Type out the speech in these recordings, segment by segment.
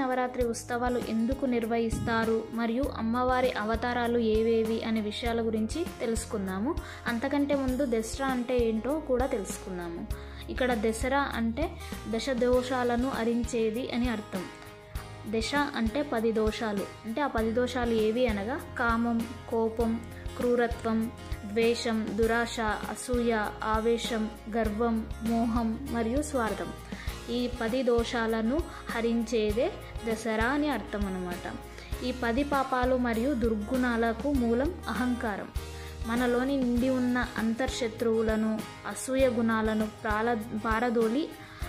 నవరాత్రి ఉత్సవాలు ఎందుకు నిర్వహిస్తారు మరియు అమ్మవారి అవతారాలు ఏవేవి అనే విషయాల గురించి తెలుసుకుందాము అంతకంటే ముందు దసరా అంటే ఏంటో కూడా తెలుసుకుందాము ఇక్కడ దసరా అంటే దశ దోషాలను అరించేది అని అర్థం దశ అంటే పది దోషాలు అంటే ఆ పది దోషాలు ఏవి అనగా కామం కోపం క్రూరత్వం ద్వేషం దురాశ అసూయ ఆవేశం గర్వం మోహం మరియు స్వార్థం ఈ పది దోషాలను హరించేదే దసరా అని అర్థం అన్నమాట ఈ పది పాపాలు మరియు దుర్గుణాలకు మూలం అహంకారం మనలోని నిండి ఉన్న అంతర్శత్రువులను అసూయ గుణాలను ప్రాల పారదోలి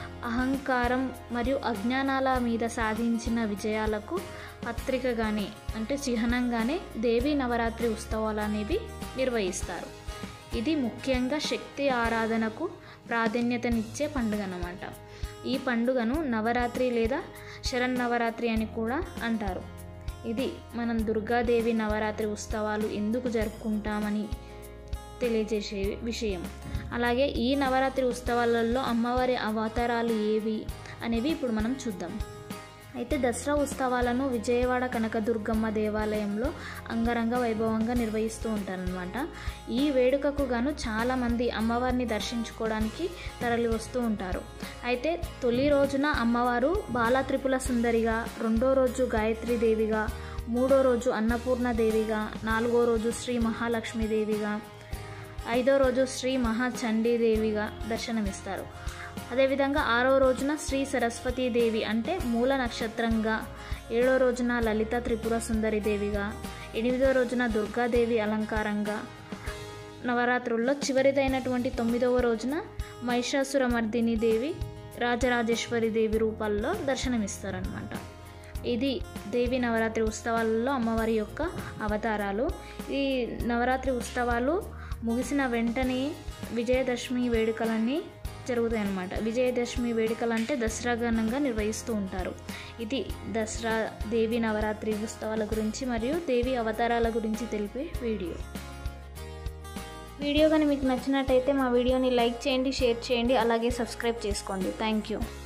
అహంకారం మరియు అజ్ఞానాల మీద సాధించిన విజయాలకు పత్రికగానే అంటే చిహ్నంగానే దేవీ నవరాత్రి ఉత్సవాలు అనేవి నిర్వహిస్తారు ఇది ముఖ్యంగా శక్తి ఆరాధనకు ప్రాధాన్యతనిచ్చే పండుగ అన్నమాట ఈ పండుగను నవరాత్రి లేదా శరన్నవరాత్రి అని కూడా అంటారు ఇది మనం దుర్గాదేవి నవరాత్రి ఉత్సవాలు ఎందుకు జరుపుకుంటామని తెలియజేసే విషయం అలాగే ఈ నవరాత్రి ఉత్సవాలలో అమ్మవారి అవతారాలు ఏవి అనేవి ఇప్పుడు మనం చూద్దాం అయితే దసరా ఉత్సవాలను విజయవాడ కనకదుర్గమ్మ దేవాలయంలో అంగరంగ వైభవంగా నిర్వహిస్తూ ఉంటారనమాట ఈ వేడుకకు గాను చాలామంది అమ్మవారిని దర్శించుకోవడానికి తరలి వస్తూ ఉంటారు అయితే తొలి రోజున అమ్మవారు బాలా త్రిపుల సుందరిగా రెండో రోజు గాయత్రీదేవిగా మూడో రోజు అన్నపూర్ణ దేవిగా నాలుగో రోజు శ్రీ మహాలక్ష్మీదేవిగా ఐదో రోజు శ్రీ మహాచండీదేవిగా దర్శనమిస్తారు అదేవిధంగా ఆరో రోజున శ్రీ సరస్వతీదేవి అంటే మూల నక్షత్రంగా ఏడో రోజున లలిత త్రిపుర సుందరి దేవిగా ఎనిమిదో రోజున దుర్గాదేవి అలంకారంగా నవరాత్రుల్లో చివరిదైనటువంటి తొమ్మిదవ రోజున మహిషాసురమర్దిని దేవి రాజరాజేశ్వరి దేవి రూపాల్లో దర్శనమిస్తారనమాట ఇది దేవి నవరాత్రి ఉత్సవాలలో అమ్మవారి యొక్క అవతారాలు ఈ నవరాత్రి ఉత్సవాలు ముగిసిన వెంటనే విజయదశమి వేడుకలన్నీ జరుగుతాయి అన్నమాట విజయదశమి వేడుకలు అంటే దసరా ఘనంగా నిర్వహిస్తూ ఉంటారు ఇది దసరా దేవి నవరాత్రి ఉత్సవాల గురించి మరియు దేవి అవతారాల గురించి తెలిపే వీడియో వీడియో కానీ మీకు నచ్చినట్టయితే మా వీడియోని లైక్ చేయండి షేర్ చేయండి అలాగే సబ్స్క్రైబ్ చేసుకోండి థ్యాంక్ యూ